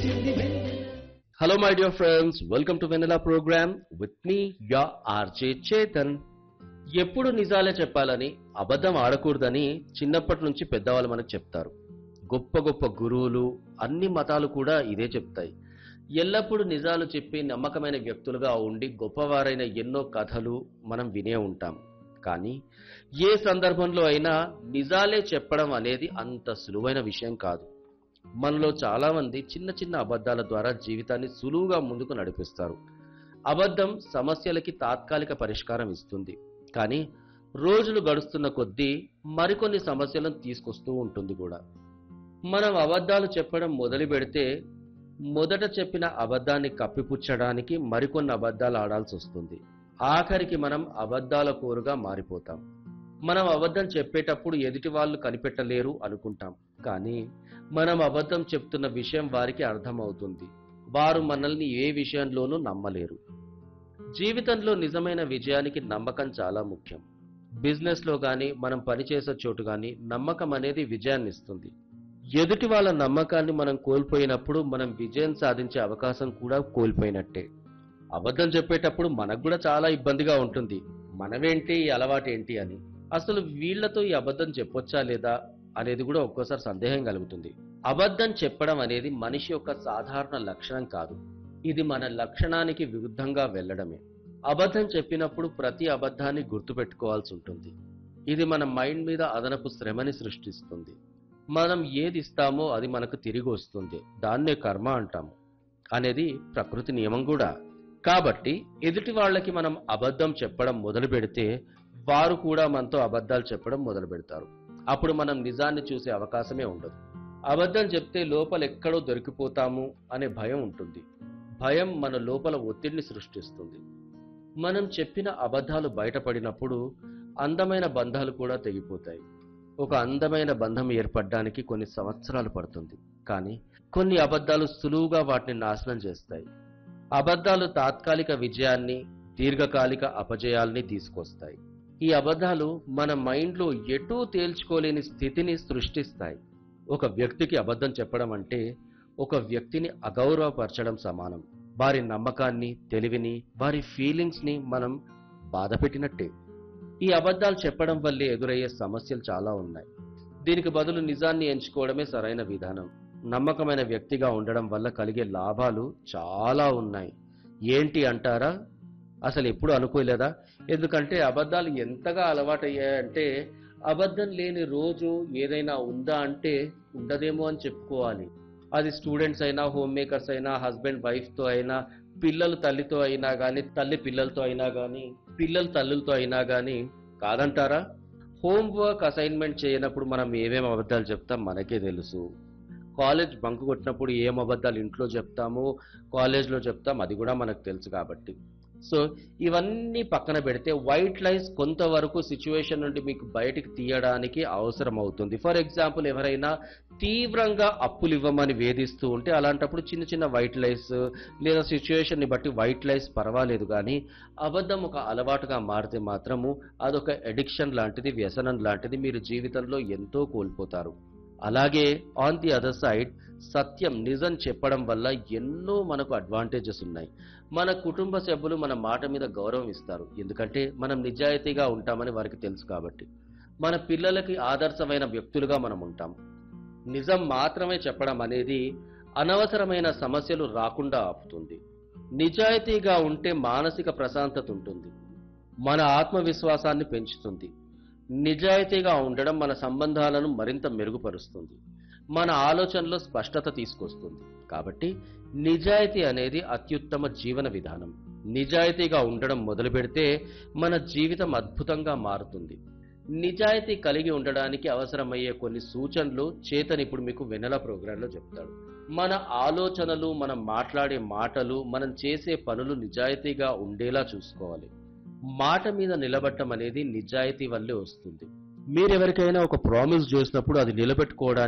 Hello, my dear friends. Welcome to Vanilla program with me, your RJ Chetan. ఎప్పుడు నిజాలే చెప్పాలని అబద్ధం ఆడకూడదని చిన్నప్పటి నుంచి పెద్దవాళ్ళు మనకు చెప్తారు గొప్ప గొప్ప గురువులు అన్ని మతాలు కూడా ఇదే చెప్తాయి ఎల్లప్పుడూ నిజాలు చెప్పి నమ్మకమైన వ్యక్తులుగా ఉండి గొప్పవారైన ఎన్నో కథలు మనం వినే ఉంటాం కానీ ఏ సందర్భంలో అయినా నిజాలే చెప్పడం అనేది అంత సులువైన విషయం కాదు మనలో చాలా మంది చిన్న చిన్న అబద్ధాల ద్వారా జీవితాన్ని సులువుగా ముందుకు నడిపిస్తారు అబద్ధం సమస్యలకి తాత్కాలిక పరిష్కారం ఇస్తుంది కానీ రోజులు గడుస్తున్న కొద్దీ మరికొన్ని సమస్యలను తీసుకొస్తూ ఉంటుంది కూడా మనం అబద్ధాలు చెప్పడం మొదలు పెడితే మొదట చెప్పిన అబద్ధాన్ని కప్పిపుచ్చడానికి మరికొన్ని అబద్ధాలు ఆడాల్సి వస్తుంది ఆఖరికి మనం అబద్ధాల కోరుగా మారిపోతాం మనం అబద్ధం చెప్పేటప్పుడు ఎదుటి వాళ్ళు కనిపెట్టలేరు అనుకుంటాం కానీ మనం అబద్ధం చెప్తున్న విషయం వారికి అర్థమవుతుంది వారు మనల్ని ఏ విషయంలోనూ నమ్మలేరు జీవితంలో నిజమైన విజయానికి నమ్మకం చాలా ముఖ్యం బిజినెస్ లో గాని మనం పనిచేసే చోటు గాని నమ్మకం అనేది విజయాన్ని ఇస్తుంది ఎదుటి వాళ్ళ నమ్మకాన్ని మనం కోల్పోయినప్పుడు మనం విజయం సాధించే అవకాశం కూడా కోల్పోయినట్టే అబద్ధం చెప్పేటప్పుడు మనకు కూడా చాలా ఇబ్బందిగా ఉంటుంది మనమేంటి ఈ అలవాటు ఏంటి అని అసలు వీళ్లతో ఈ అబద్ధం చెప్పొచ్చా లేదా అనేది కూడా ఒక్కోసారి సందేహం కలుగుతుంది అబద్ధం చెప్పడం అనేది మనిషి యొక్క సాధారణ లక్షణం కాదు ఇది మన లక్షణానికి విరుద్ధంగా వెళ్ళడమే అబద్ధం చెప్పినప్పుడు ప్రతి అబద్ధాన్ని గుర్తుపెట్టుకోవాల్సి ఉంటుంది ఇది మన మైండ్ మీద అదనపు శ్రమని సృష్టిస్తుంది మనం ఏది ఇస్తామో అది మనకు తిరిగి వస్తుంది దాన్నే కర్మ అంటాము అనేది ప్రకృతి నియమం కూడా కాబట్టి ఎదుటి వాళ్ళకి మనం అబద్ధం చెప్పడం మొదలు పెడితే వారు కూడా మనతో అబద్ధాలు చెప్పడం మొదలు పెడతారు అప్పుడు మనం నిజాన్ని చూసే అవకాశమే ఉండదు అబద్ధం చెప్తే లోపల ఎక్కడో దొరికిపోతాము అనే భయం ఉంటుంది భయం మన లోపల ఒత్తిడిని సృష్టిస్తుంది మనం చెప్పిన అబద్ధాలు బయటపడినప్పుడు అందమైన బంధాలు కూడా తెగిపోతాయి ఒక అందమైన బంధం ఏర్పడడానికి కొన్ని సంవత్సరాలు పడుతుంది కానీ కొన్ని అబద్ధాలు సులువుగా వాటిని నాశనం చేస్తాయి అబద్ధాలు తాత్కాలిక విజయాన్ని దీర్ఘకాలిక అపజయాల్ని తీసుకొస్తాయి ఈ అబద్ధాలు మన మైండ్లో ఎటూ తేల్చుకోలేని స్థితిని సృష్టిస్తాయి ఒక వ్యక్తికి అబద్ధం చెప్పడం అంటే ఒక వ్యక్తిని అగౌరవపరచడం సమానం వారి నమ్మకాన్ని తెలివిని వారి ఫీలింగ్స్ ని మనం బాధపెట్టినట్టే ఈ అబద్ధాలు చెప్పడం వల్లే ఎదురయ్యే సమస్యలు చాలా ఉన్నాయి దీనికి బదులు నిజాన్ని ఎంచుకోవడమే సరైన విధానం నమ్మకమైన వ్యక్తిగా ఉండడం వల్ల కలిగే లాభాలు చాలా ఉన్నాయి ఏంటి అంటారా అసలు ఎప్పుడు అనుకోలేదా ఎందుకంటే అబద్ధాలు ఎంతగా అలవాటయ్యాయంటే అబద్ధం లేని రోజు ఏదైనా ఉందా అంటే ఉండదేమో అని చెప్పుకోవాలి అది స్టూడెంట్స్ అయినా హోమ్ మేకర్స్ అయినా హస్బెండ్ వైఫ్ తో అయినా పిల్లలు తల్లితో అయినా కానీ తల్లి పిల్లలతో అయినా కానీ పిల్లలు తల్లులతో అయినా కానీ కాదంటారా హోంవర్క్ అసైన్మెంట్ చేయనప్పుడు మనం ఏమేమి అబద్ధాలు చెప్తాం మనకే తెలుసు కాలేజ్ బంక్ కొట్టినప్పుడు ఏం అబద్ధాలు ఇంట్లో చెప్తాము కాలేజ్లో చెప్తాం అది కూడా మనకు తెలుసు కాబట్టి సో ఇవన్నీ పక్కన పెడితే వైట్ లైస్ కొంతవరకు సిచ్యువేషన్ నుండి మీకు బయటికి తీయడానికి అవసరం అవుతుంది ఫర్ ఎగ్జాంపుల్ ఎవరైనా తీవ్రంగా అప్పులు ఇవ్వమని వేధిస్తూ ఉంటే అలాంటప్పుడు చిన్న చిన్న వైట్ లైస్ లేదా సిచ్యువేషన్ ని బట్టి వైట్ లైస్ పర్వాలేదు కానీ అబద్ధం ఒక అలవాటుగా మారితే మాత్రము అదొక ఎడిక్షన్ లాంటిది వ్యసనం లాంటిది మీరు జీవితంలో ఎంతో కోల్పోతారు అలాగే ఆన్ ది అదర్ సైడ్ సత్యం నిజం చెప్పడం వల్ల ఎన్నో మనకు అడ్వాంటేజెస్ ఉన్నాయి మన కుటుంబ సభ్యులు మన మాట మీద గౌరవం ఇస్తారు ఎందుకంటే మనం నిజాయితీగా ఉంటామని వారికి తెలుసు కాబట్టి మన పిల్లలకి ఆదర్శమైన వ్యక్తులుగా మనం ఉంటాం నిజం మాత్రమే చెప్పడం అనేది అనవసరమైన సమస్యలు రాకుండా ఆపుతుంది నిజాయితీగా ఉంటే మానసిక ప్రశాంతత ఉంటుంది మన ఆత్మవిశ్వాసాన్ని పెంచుతుంది నిజాయితీగా ఉండడం మన సంబంధాలను మరింత మెరుగుపరుస్తుంది మన ఆలోచనలో స్పష్టత తీసుకొస్తుంది కాబట్టి నిజాయితీ అనేది అత్యుత్తమ జీవన విధానం నిజాయితీగా ఉండడం మొదలు పెడితే మన జీవితం అద్భుతంగా మారుతుంది నిజాయితీ కలిగి ఉండడానికి అవసరమయ్యే కొన్ని సూచనలు చేతన్ ఇప్పుడు మీకు వెన్నెల ప్రోగ్రాంలో చెప్తాడు మన ఆలోచనలు మనం మాట్లాడే మాటలు మనం చేసే పనులు నిజాయితీగా ఉండేలా చూసుకోవాలి మాట మీద నిలబడటం అనేది నిజాయితీ వల్లే వస్తుంది మీరెవరికైనా ఒక ప్రామిస్ చేసినప్పుడు అది నిలబెట్టుకోవడానికి